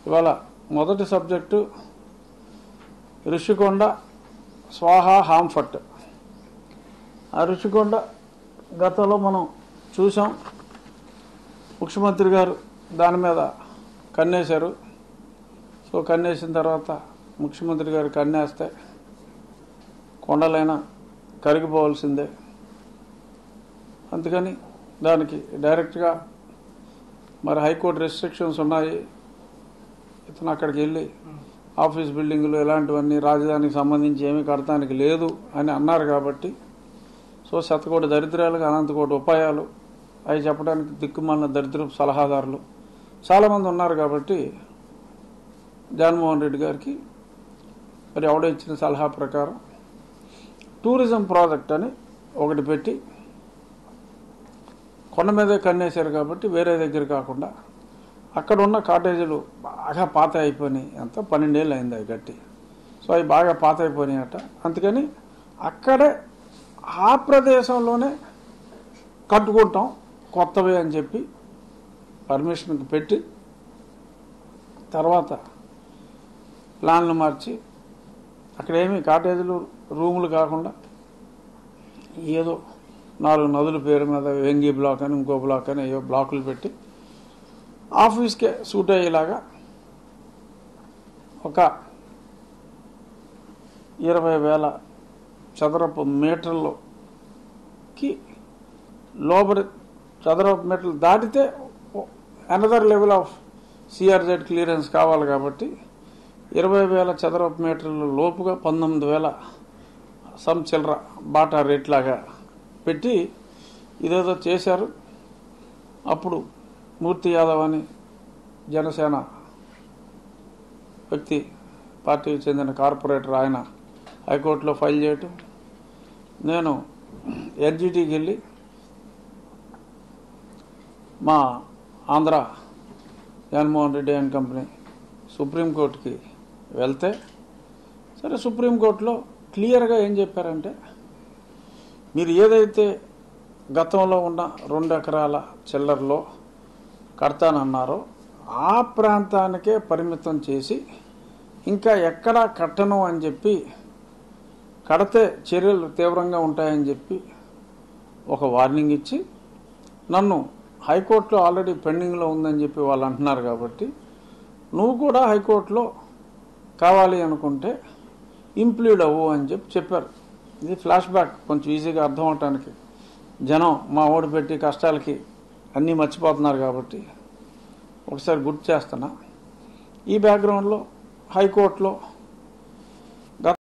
ఇవాళ మొదటి సబ్జెక్టు ఋషికొండ స్వాహా హాంఫట్ ఆ ఋషికొండ గతంలో మనం చూసాం ముఖ్యమంత్రి గారు దాని మీద కన్నేశారు సో కన్నేసిన తర్వాత ముఖ్యమంత్రి గారు కన్నేస్తే కొండలైనా కరిగిపోవాల్సిందే అందుకని దానికి డైరెక్ట్గా మరి హైకోర్టు రెస్ట్రిక్షన్స్ ఉన్నాయి ఇతను అక్కడికి వెళ్ళి ఆఫీస్ బిల్డింగులు ఇలాంటివన్నీ రాజధానికి సంబంధించి ఏమీ కడతానికి లేదు అని అన్నారు కాబట్టి సో శతకోటి దరిద్రాలకు అనంతకోటి ఉపాయాలు అవి చెప్పడానికి దిక్కుమాలిన దరిద్ర సలహాదారులు చాలామంది ఉన్నారు కాబట్టి జగన్మోహన్ రెడ్డి గారికి మరి ఎవడో ఇచ్చిన సలహా ప్రకారం టూరిజం ప్రాజెక్ట్ అని ఒకటి పెట్టి కొండ మీదే కన్నేశారు కాబట్టి వేరే దగ్గర కాకుండా అక్కడ ఉన్న కాటేజీలు బాగా పాత అయిపోయినాయి ఎంత పన్నెండేళ్ళు అయింది అవి కట్టి సో అవి బాగా పాత అయిపోయినాయట అందుకని అక్కడే ఆ ప్రదేశంలోనే కట్టుకుంటాం కొత్తవి అని చెప్పి పర్మిషన్కి పెట్టి తర్వాత ప్లాన్లు మార్చి అక్కడేమి కాటేజీలు రూములు కాకుండా ఏదో నాలుగు నదుల పేరు మీద వెంగి బ్లాక్ అని ఇంకో బ్లాక్ అని ఏవో బ్లాకులు పెట్టి ఆఫీస్కే సూట్ అయ్యేలాగా ఒక ఇరవై వేల చదరపు మీటర్లకి లోపలి చదరపు మీటర్లు దాటితే another level of CRZ clearance కావాలి కాబట్టి ఇరవై వేల చదరపు మీటర్ల లోపుగా పంతొమ్మిది వేల సమ్ చిల్లర బాటా రేట్ లాగా పెట్టి ఇదేదో చేశారు అప్పుడు మూర్తి యాదవ్ అని జనసేన వ్యక్తి పార్టీకి చెందిన కార్పొరేటర్ ఆయన హైకోర్టులో ఫైల్ చేయటం నేను ఎన్జిటికి వెళ్ళి మా ఆంధ్ర జగన్మోహన్ రెడ్డి అండ్ కంపెనీ సుప్రీంకోర్టుకి వెళ్తే సరే సుప్రీంకోర్టులో క్లియర్గా ఏం చెప్పారంటే మీరు ఏదైతే గతంలో ఉన్న రెండు ఎకరాల చిల్లర్లో కడతానన్నారో ఆ ప్రాంతానికే పరిమితం చేసి ఇంకా ఎక్కడా కట్టను అని చెప్పి కడితే చర్యలు తీవ్రంగా ఉంటాయని చెప్పి ఒక వార్నింగ్ ఇచ్చి నన్ను హైకోర్టులో ఆల్రెడీ పెండింగ్లో ఉందని చెప్పి వాళ్ళు అంటున్నారు కాబట్టి నువ్వు కూడా హైకోర్టులో కావాలి అనుకుంటే ఇంప్లీడ్ అవ్వు అని చెప్పి చెప్పారు ఇది ఫ్లాష్ బ్యాక్ కొంచెం ఈజీగా అర్థం అవటానికి జనం మా ఓడి పెట్టి కష్టాలకి అన్నీ మర్చిపోతున్నారు కాబట్టి ఒకసారి గుర్తు చేస్తున్నా ఈ బ్యాక్గ్రౌండ్లో హైకోర్టులో